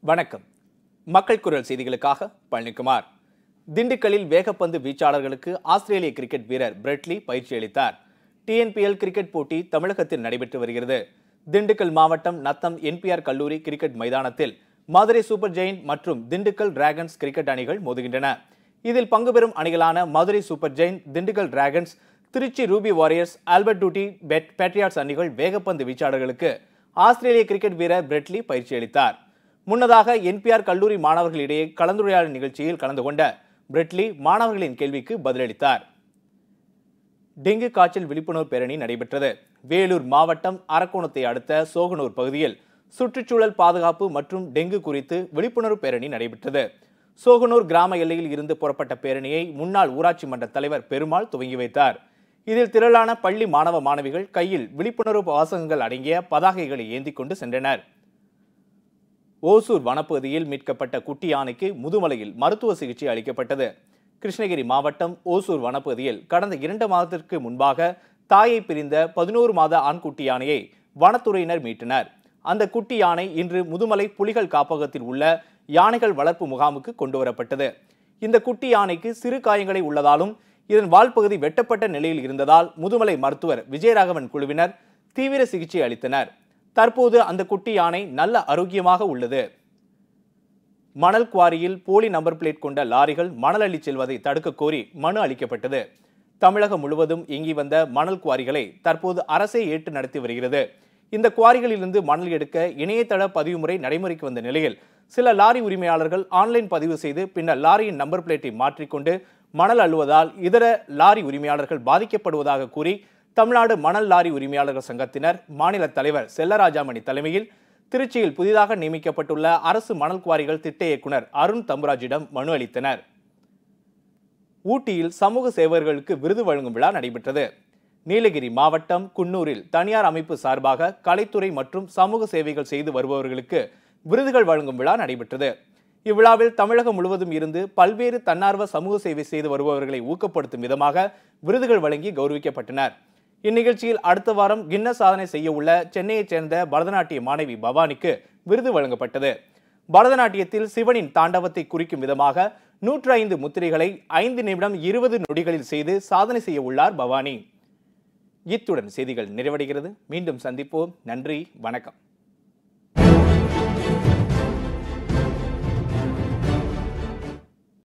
வணக்கம் மக்கள் குரல் செய்திகளுக்காக பழனிக்குமார் திண்டுக்கல்லில் வேகப்பந்து வீச்சாளர்களுக்கு ஆஸ்திரேலிய கிரிக்கெட் வீரர் பிரெட்லி பயிற்சி அளித்தார் டிஎன்பிஎல் கிரிக்கெட் போட்டி தமிழகத்தில் நடைபெற்று வருகிறது திண்டுக்கல் மாவட்டம் நத்தம் என்பிஆர் கல்லூரி கிரிக்கெட் மைதானத்தில் மதுரை சூப்பர் ஜெயின்ட் மற்றும் திண்டுக்கல் டிராகன்ஸ் கிரிக்கெட் அணிகள் மோதுகின்றன இதில் பங்கு பெறும் அணிகளான Madurai super giant Dindigul dragons Tiruchi ruby warriors Albert Tuti பெட் பேட்ரியாட்ஸ் அணிகள் வேகப்பந்து வீச்சாளர்களுக்கு ஆஸ்திரேலிய கிரிக்கெட் வீரர் பிரெட்லி பயிற்சி அளித்தார் முன்னதாக என்பிஆர் கல்லூரி மாணவர்களிடையே கலந்துரையாடல் நிகழ்ச்சியில் கலந்து கொண்ட பிரெட்லி மாணவர்களின் கேள்விக்கு பதிலளித்தார் டெங்கு காய்ச்சல் விழிப்புணர்வு பேரணி நடைபெற்றது வேலூர் மாவட்டம் அரக்கோணத்தை அடுத்த சோகனூர் பகுதியில் சுற்றுச்சூழல் பாதுகாப்பு மற்றும் டெங்கு குறித்து விழிப்புணர்வு பேரணி நடைபெற்றது சோகனூர் கிராம எல்லையில் இருந்து புறப்பட்ட பேரணியை முன்னாள் ஊராட்சி மன்ற தலைவர் பெருமாள் துவங்கி வைத்தார் இதில் திரளான பள்ளி மாணவ மாணவிகள் கையில் விழிப்புணர்வு வாசகங்கள் அடங்கிய பதாகைகளை ஏந்தி கொண்டு சென்றனர் ஓசூர் வனப்பகுதியில் மீட்கப்பட்ட குட்டி யானைக்கு முதுமலையில் மருத்துவ சிகிச்சை அளிக்கப்பட்டது கிருஷ்ணகிரி மாவட்டம் ஓசூர் வனப்பகுதியில் கடந்த இரண்டு மாதத்திற்கு முன்பாக தாயை பிரிந்த பதினோரு மாத ஆண்குட்டி யானையை வனத்துறையினர் மீட்டனர் அந்த குட்டி யானை இன்று முதுமலை புலிகள் காப்பகத்தில் உள்ள யானைகள் வளர்ப்பு முகாமுக்கு கொண்டு வரப்பட்டது இந்த குட்டி யானைக்கு சிறு காயங்களை உள்ளதாலும் இதன் வால்பகுதி வெட்டப்பட்ட நிலையில் இருந்ததால் முதுமலை மருத்துவர் விஜயராகவன் குழுவினர் தீவிர சிகிச்சை அளித்தனர் தற்போது அந்த குட்டி யானை நல்ல ஆரோக்கியமாக உள்ளது மணல் குவாரியில் போலி நம்பர் பிளேட் கொண்ட லாரிகள் மணல் அள்ளி செல்வதை தடுக்க கோரி மனு அளிக்கப்பட்டது தமிழகம் முழுவதும் இயங்கி வந்த மணல் குவாரிகளை தற்போது அரசே ஏற்று நடத்தி வருகிறது இந்த குவாரிகளிலிருந்து மணல் எடுக்க இணையதள பதிவு முறை நடைமுறைக்கு வந்த நிலையில் சில லாரி உரிமையாளர்கள் ஆன்லைன் பதிவு செய்து பின்னர் லாரியின் நம்பர் பிளேட்டை மாற்றிக்கொண்டு மணல் அள்ளுவதால் இதர லாரி உரிமையாளர்கள் பாதிக்கப்படுவதாக கூறி தமிழ்நாடு மணல் லாரி உரிமையாளர்கள் சங்கத்தினர் மாநில தலைவர் செல்லராஜாமணி தலைமையில் திருச்சியில் புதிதாக நியமிக்கப்பட்டுள்ள அரசு மணல் குவாரிகள் திட்ட இயக்குனர் அருண் தம்புராஜிடம் மனு அளித்தனர் ஊட்டியில் சமூக சேவகர்களுக்கு விருது வழங்கும் விழா நடைபெற்றது நீலகிரி மாவட்டம் குன்னூரில் தனியார் அமைப்பு சார்பாக கலைத்துறை மற்றும் சமூக சேவைகள் செய்து வருபவர்களுக்கு விருதுகள் வழங்கும் விழா நடைபெற்றது இவ்விழாவில் தமிழகம் முழுவதும் இருந்து பல்வேறு தன்னார்வ சமூக சேவை செய்து வருபவர்களை ஊக்கப்படுத்தும் விதமாக விருதுகள் வழங்கி கௌரவிக்கப்பட்டனர் இந்நிகழ்ச்சியில் அடுத்த வாரம் கின்னஸ் சாதனை செய்ய உள்ள சென்னையைச் சேர்ந்த பரதநாட்டிய மாணவி பவானிக்கு விருது வழங்கப்பட்டது பரதநாட்டியத்தில் சிவனின் தாண்டவத்தை குறிக்கும் விதமாக நூற்று ஐந்து முத்திரைகளை ஐந்து நிமிடம் இருபது நொடிகளில் செய்து சாதனை செய்ய உள்ளார் பவானி இத்துடன் செய்திகள் நிறைவடைகிறது மீண்டும் சந்திப்போம் நன்றி வணக்கம்